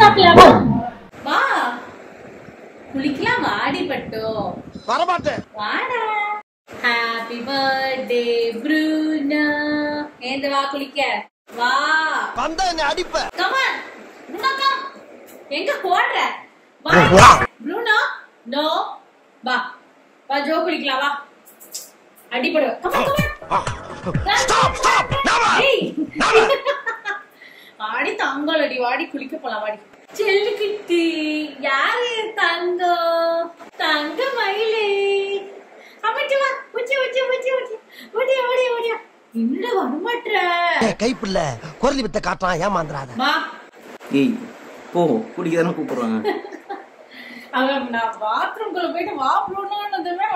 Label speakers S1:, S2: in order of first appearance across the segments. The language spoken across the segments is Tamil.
S1: சாப்பிடலாமா வா குளிக்கலாம் வாடி பட்டு
S2: வரமாட்டேன்
S1: வாடா ஹாப்பி பர்த்டே ப்ரூனோ ஏந்து வா குளிக்க வா
S2: வந்தா என்ன அடிப்ப
S1: கமான் ப்ரூனோ கம் எங்க போடுற வா ப்ரூனோ நோ வா வா ஜோ குளிக்கலாம் வா அடிபடுவ கமான் கமான்
S2: ஸ்டாப் ஸ்டாப்
S1: ஏய் வாடி தங்கலடி வாடி குளிக்க போலாம் வாடி செல்லுக்கிட்டி யாரு தங்கம் தங்க மயிலே அமைச்சு வா உச்சி உச்சி உச்சி உச்சி ஓடியா ஓடியா ஓடியா இன்னும் வரமாட்ற
S2: கைப்புள்ள குரலி வித்த காட்டான் ஏமாந்துறாத
S1: வா
S3: ஏய் போ குடிக்க தானே கூப்பிடுறாங்க
S1: அவன் நான் பாத்ரூம்குள்ள போயிட்டு வா ப்ரூனோன்னதுமே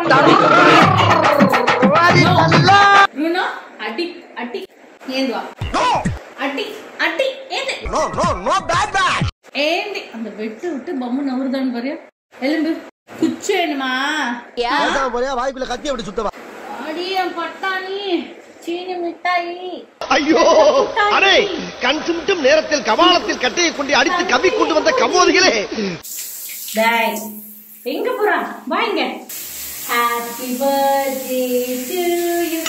S1: ப்ரூனோ அடி அடி ஏந்து வா
S2: நோ
S1: அடி அடி ஏந்து
S2: no no no bat bat
S1: ஏந்தி அந்த வெட்டு விட்டு பம்மு நவருதான்னு பாரு எலும்பு குச்சி வேணுமா
S2: பேசாம போறியா வாய்க்குள்ள கத்தி அப்படி சுத்தவா
S1: அடியன் பட்டாணி சீனி மிட்டாயி
S2: ஐயோ அடே கண் சிமிட்டும் நேரத்தில் கபாலத்தில் கட்டையை கொண்டு அடித்து கவி கொண்டு வந்த கமோதிகளே
S1: டேய் எங்க போறான் வா இங்க happy birthday to you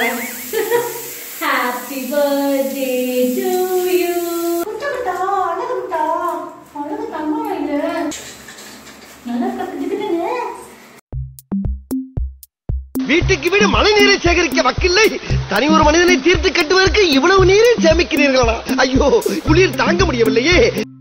S1: happy birthday to you குட்டா அழகு குட்டா அழகு தம்மா இது நல்லா கத்துக்கிட்டுங்க
S2: வீட்டுக்கு வீடு மழை நீரை சேகரிக்க வக்கில்லை தனி ஒரு மனிதனை தீர்த்து கட்டுவதற்கு இவ்வளவு நீரை சேமிக்கிறீர்களா ஐயோ குளிர் தாங்க முடியவில்லையே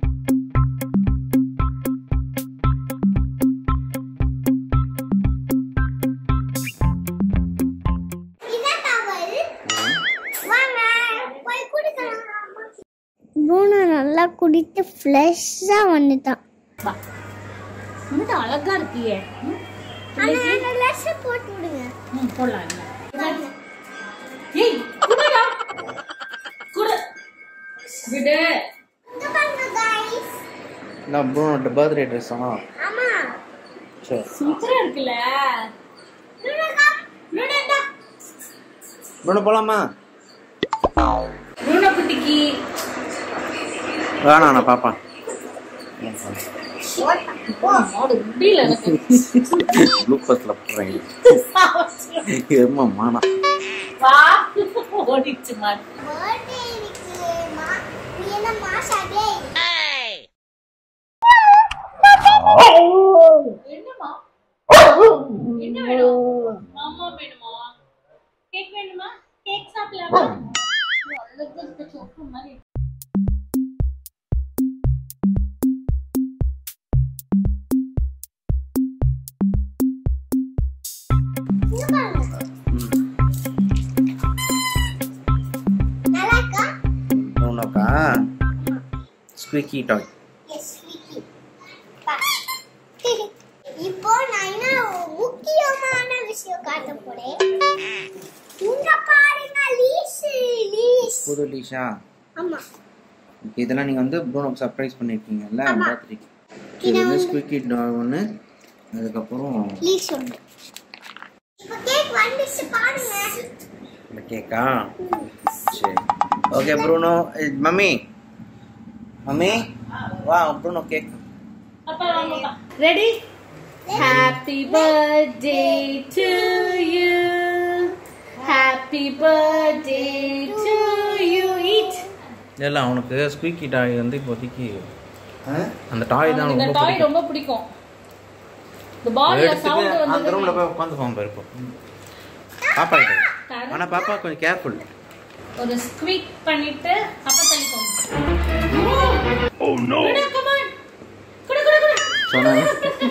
S4: ப்ரூனோ நல்லா குடித்து ஃப்ரெஷ்ஷாக வந்துட்டான்
S1: ரொம்ப அழகா இருக்கியே ம்?
S4: போட்டு விடுங்க
S1: ம், போடலாம் இல்ல. ஏய் குடுடா குடு விடு
S4: இங்க பாருங்க guys.
S3: நான் ப்ரோனோட பர்த்டே ட்ரெஸ்ஸா
S4: ஆமா
S3: சரி
S1: சூப்பரா இருக்குல்ல விடுடா
S3: ப்ரோனோ போலாமா
S1: ரூனா குட்டிக்கு
S3: வேணாம் நான் பாப்பா
S1: மாடு முடியல எனக்கு
S3: ப்ளூபஸ்ல போடுறேன் எம்மா மானா
S1: வா ஓடிச்சு மாடு
S4: பர்த்டே இருக்கு மா நீ என்ன மாசாடே
S1: என்னமா என்ன வேணும் மாமா வேணுமா கேக் வேணுமா கேக் சாப்பிடலாமா அழகா இருக்க சொப்பு மாதிரி
S4: இங்க பாருங்க நல்லா இருக்கா
S3: ப்ரோனோக்கா ஸ்குவிக்கி டாய்
S4: எஸ் ஸ்வீட்டி இப்போ நான் என்ன முக்கியமான விஷயம் காட்ட போறேன் இங்க பாருங்க லீஸ் லீஸ்
S3: புது டிஷா
S4: ஆமா
S3: இதெல்லாம் நீங்க வந்து ப்ரோனோக்கு சர்ப்ரைஸ் பண்ணிருக்கீங்கல்ல
S4: ஆமா.
S3: பர்த்டேக்கு இது வந்து ஸ்குவிக்கி டாய் ஒன்று அதுக்கப்புறம்
S4: லீஸ் ஒன்று இப்போ கேக் வந்துச்சு பாருங்க
S3: இந்த கேக்கா சரி ஓகே ப்ரூனோ மம்மி மம்மி வா ப்ரூனோ கேக்
S1: அப்பா வாங்கப்பா ready happy birthday to you happy birthday to you eat
S3: இல்லை அவனுக்கு ஸ்குவிக்கி டாய் வந்து இப்போதைக்கு அந்த டாய் தான்
S1: இந்த
S3: ரொம்ப
S1: டாய்
S3: பிடிக்கும்
S1: ரொம்ப பிடிக்கும் இந்த பால்ல சவுண்ட்
S3: எடுத்துட்டு அந்த
S1: வந்து
S3: ரூம்ல போய் உட்காந்து போவோம் இருப்போம் பாப்பா கிட்ட ஆனா பாப்பா கொஞ்சம் கேர்ஃபுல்
S1: ஒரு ஸ்குவீக் பண்ணிட்டு அப்ப தள்ளிக்கோங்க ஓ நோ கம் ஆன் குடு குடு குடு
S3: சொன்னாங்க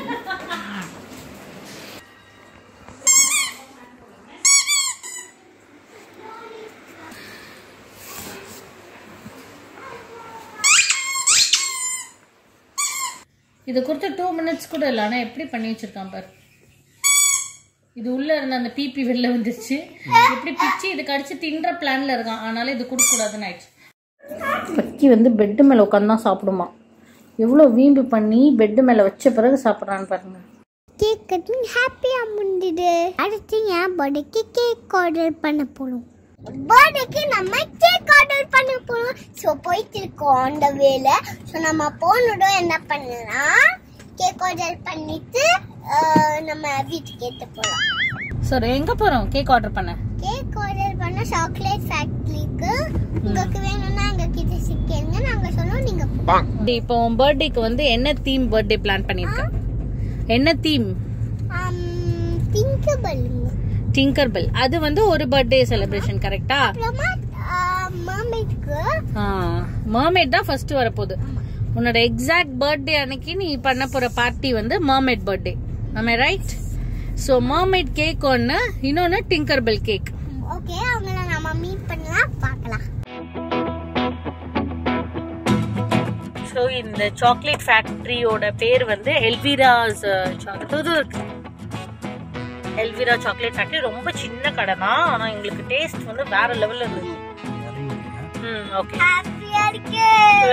S1: இது கொடுத்து டூ மினிட்ஸ் கூட இல்லை ஆனால் எப்படி பண்ணி வச்சிருக்கான் பாரு இது உள்ள இருந்த அந்த பிபி வெளில வந்துருச்சு எப்படி பிச்சு இது கடிச்சு தின்ற பிளான்ல இருக்கான் அதனால இது கொடுக்க கூடாதுன்னு ஆயிடுச்சு பக்கி வந்து பெட்டு மேல உட்காந்து தான் சாப்பிடுமா எவ்வளோ வீம்பு பண்ணி பெட்டு மேல வச்ச பிறகு சாப்பிட்றான்னு பாருங்க
S4: கேக் கட்டிங் ஹாப்பியாக முடிஞ்சுது அடுத்து என் பர்த்டேக்கு கேக் ஆர்டர் பண்ண போகிறோம் பர்த்டேக்கு நம்ம கேக் ஆர்டர் ஆர்டர் பண்ண போறோம் ஸோ போயிட்டு இருக்கோம் அந்த வேல ஸோ நம்ம போனதும் என்ன பண்ணலாம் கேக் ஆர்டர் பண்ணிட்டு அஹ், நம்ம வீட்டுக்கு எடுத்து போகலாம்
S1: சரி எங்க போறோம் கேக் ஆர்டர் பண்ண
S4: கேக் ஆர்டர் பண்ண சாக்லேட் ஃபேக்டரிக்கு உங்களுக்கு வேணும்னா எங்க கிட்ட சிக்கேங்க நாங்க சொல்லுவோம் நீங்க
S1: இப்போ உன் பர்த்டேக்கு வந்து என்ன தீம் பர்த்டே பிளான் பண்ணிருக்க என்ன தீம்
S4: திங்க் பண்ணுங்க
S1: டிங்கர் பெல் அது வந்து ஒரு பர்த்டே செலிப்ரேஷன் கரெக்டா
S4: அப்புறமா மாமேட்க்கு
S1: மர்மேட் தான் ஃபர்ஸ்ட் வரப்போகுது உன்னோட எக்ஸாக்ட் பர்த்டே அன்னைக்கு நீ பண்ண போற பார்ட்டி வந்து மர்மேட் பர்த்டே நம்ம ரைட் ஸோ மர்மேட் கேக் ஒன்று இன்னொன்று டிங்கர் பெல் கேக்
S4: ஓகே அவங்கள நம்ம மீட் பண்ணலாம் பார்க்கலாம்
S1: ஸோ இந்த சாக்லேட் ஃபேக்டரியோட பேர் வந்து Elvira's chocolate Elvira chocolate factory ரொம்ப சின்ன கடை தான் ஆனால் எங்களுக்கு டேஸ்ட் வந்து வேற லெவலில் இருந்தது ம் ஓகே
S4: ஹாப்பியா இருக்கு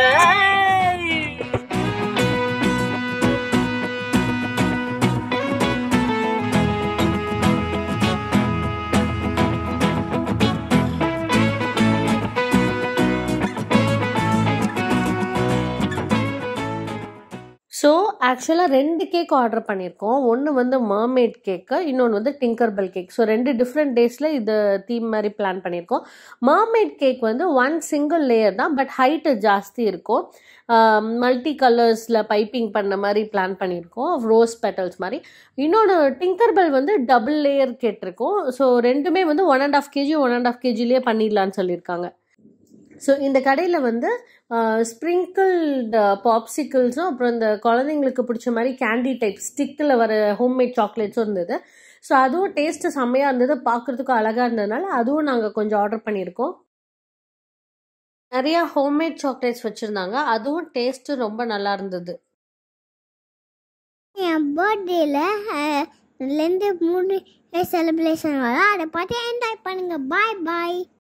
S5: ஸோ ஆக்சுவலாக ரெண்டு கேக் ஆர்டர் பண்ணியிருக்கோம் ஒன்று வந்து மர்மேட் கேக்கு இன்னொன்று வந்து டிங்கர் பெல் கேக் ஸோ ரெண்டு டிஃப்ரெண்ட் டேஸில் இது தீம் மாதிரி பிளான் பண்ணியிருக்கோம் மர்மேட் கேக் வந்து ஒன் சிங்கிள் லேயர் தான் பட் ஹைட்டு ஜாஸ்தி இருக்கும் மல்டி கலர்ஸில் பைப்பிங் பண்ண மாதிரி பிளான் பண்ணியிருக்கோம் ரோஸ் பெட்டல்ஸ் மாதிரி இன்னொன்று டிங்கர் பெல் வந்து டபுள் லேயர் கேட்டிருக்கோம் ஸோ ரெண்டுமே வந்து one and half KG one and half கேஜிலேயே பண்ணிடலான்னு சொல்லியிருக்காங்க ஸோ இந்த கடையில் வந்து ஸ்ப்ரிங்கிள்டு பாப்சிக்கிள்ஸும் அப்புறம் இந்த குழந்தைங்களுக்கு பிடிச்ச மாதிரி கேண்டி டைப் ஸ்டிக்கில் வர ஹோம்மேட் சாக்லேட்ஸும் இருந்தது ஸோ அதுவும் டேஸ்ட்டு செம்மையாக இருந்தது பார்க்குறதுக்கும் அழகாக இருந்ததுனால அதுவும் நாங்கள் கொஞ்சம் ஆர்டர் பண்ணியிருக்கோம் நிறையா ஹோம்மேட் சாக்லேட்ஸ் வச்சுருந்தாங்க அதுவும் டேஸ்ட்டு ரொம்ப நல்லா இருந்தது
S4: என் பர்த்டேல ரெண்டு மூணு செலிப்ரேஷன் வரும் அதை பார்த்து என்ஜாய் பண்ணுங்க பாய் பாய்